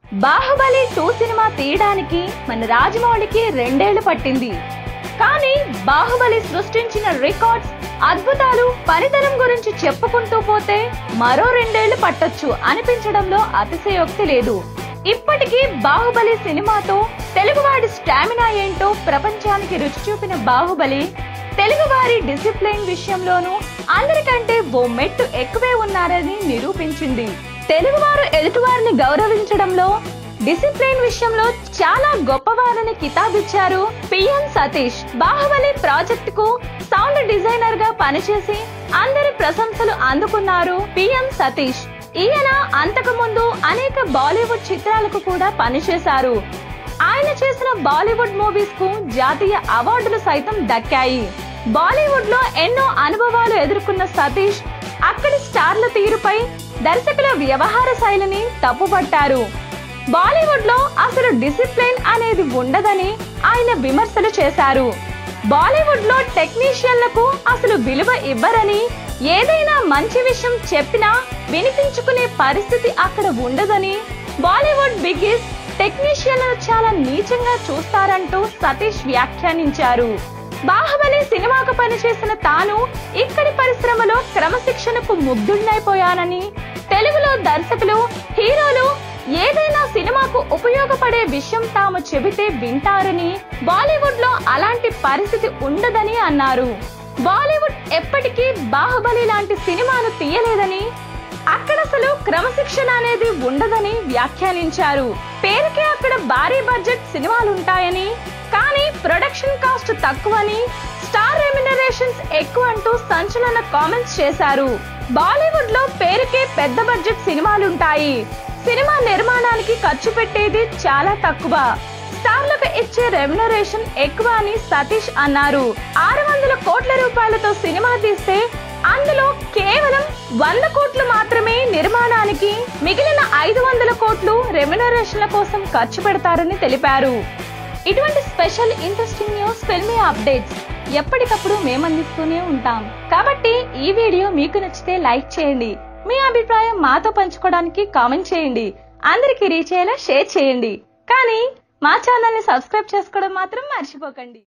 Baahubali two cinema తీయడానికి మన రాజమౌళికి రెండేళ్లు పట్టింది కానీ బాహుబలి సృష్టించిన రికార్డ్స్ అద్భుతాలు పనితనం గురించి చెప్పుకుంటూ పోతే మరో రెండేళ్లు పట్టొచ్చు అనిపించడంలో అతిశయోక్తి లేదు ఇప్పటికీ బాహుబలి సినిమాతో తెలుగువాడి స్టామినా ఏంటో ప్రపంచానికి రుచి చూపిన బాహుబలి తెలుగువారి డిసిప్లిన్ విషయంలోనూ అందరికంటే ఓ మెట్టు ఎక్కువే ఉన్నారని నిరూపించింది తెలుగువారు ఎదుటివారిని గౌరవించడంలో డిసిప్లిన్ విషయంలో చాలా గొప్పవారని కితాబిచ్చారు పిఎం సతీష్ బాహుబలి ప్రాజెక్ట్ కు సౌండ్ డిజైనర్ గా పనిచేసి అందరి ప్రశంసలు అందుకున్నారు పిఎం సతీష్ ఈయన అంతకుముందు అనేక బాలీవుడ్ చిత్రాలకు కూడా పనిచేశారు ఆయన చేసిన బాలీవుడ్ మూవీస్ కు జాతీయ అవార్డులు సైతం దక్కాయి బాలీవుడ్ లో ఎన్నో అనుభవాలు ఎదుర్కొన్న సతీష్ అక్కడి స్టార్ల తీరుపై దర్శకుల వ్యవహార శైలిని తప్పుపట్టారు బాలీవుడ్ లో అసలు డిసిప్లిన్ అనేది ఉండదని ఆయన విమర్శలు చేశారు బాలీవుడ్ లో టెక్నీషియన్లకు అసలు విలువ ఇవ్వరని ఏదైనా మంచి విషయం చెప్పినా వినిపించుకునే పరిస్థితి అక్కడ ఉండదని బాలీవుడ్ బిగ్గెస్ టెక్నీషియన్లను చాలా నీచంగా చూస్తారంటూ సతీష్ వ్యాఖ్యానించారు బాహుబలి సినిమాకు పనిచేసిన తాను ఇక్కడి పరిశ్రమలో క్రమశిక్షణకు ముగ్ధుడినైపోయానని తెలుగులో దర్శకులు హీరోలు ఏదైనా సినిమాకు ఉపయోగపడే విషయం తాము చెబితే వింటారని బాలీవుడ్ లో అలాంటి పరిస్థితి ఉండదని అన్నారు బాలీవుడ్ ఎప్పటికీ బాహుబలి లాంటి సినిమాను తీయలేదని అక్కడ అసలు క్రమశిక్షణ అనేది ఉండదని వ్యాఖ్యానించారు పేరుకే అక్కడ భారీ బడ్జెట్ సినిమాలు ఉంటాయని కానీ ప్రొడక్షన్ కాస్ట్ తక్కువని స్టార్ రెమ్యునరేషన్స్ ఎక్కువ అంటూ సంచలన కామెంట్స్ చేశారు బాలీవుడ్ లో పేరుకే పెద్ద బడ్జెట్ సినిమాలుంటాయి సినిమా నిర్మాణానికి ఖర్చు పెట్టేది చాలా తక్కువ స్టార్లకు ఇచ్చే రెమ్యునరేషన్ ఎక్కువ అని సతీష్ అన్నారు ఆరు వందల కోట్ల రూపాయలతో సినిమా తీస్తే అందులో కేవలం వంద కోట్లు మాత్రమే నిర్మాణానికి మిగిలిన ఐదు వందల కోట్లు రెమ్యునరేషన్ల కోసం ఖర్చు పెడతారని తెలిపారు ఇటువంటి special interesting news filmy updates ఎప్పటికప్పుడు మేము అందిస్తూనే ఉంటాం కాబట్టి ఈ వీడియో మీకు నచ్చితే లైక్ చేయండి మీ అభిప్రాయం మాతో పంచుకోవడానికి కామెంట్ చేయండి అందరికీ రీచ్ అయ్యేలా షేర్ చేయండి కానీ మా ఛానల్ ని సబ్స్క్రైబ్ చేసుకోవడం మాత్రం మర్చిపోకండి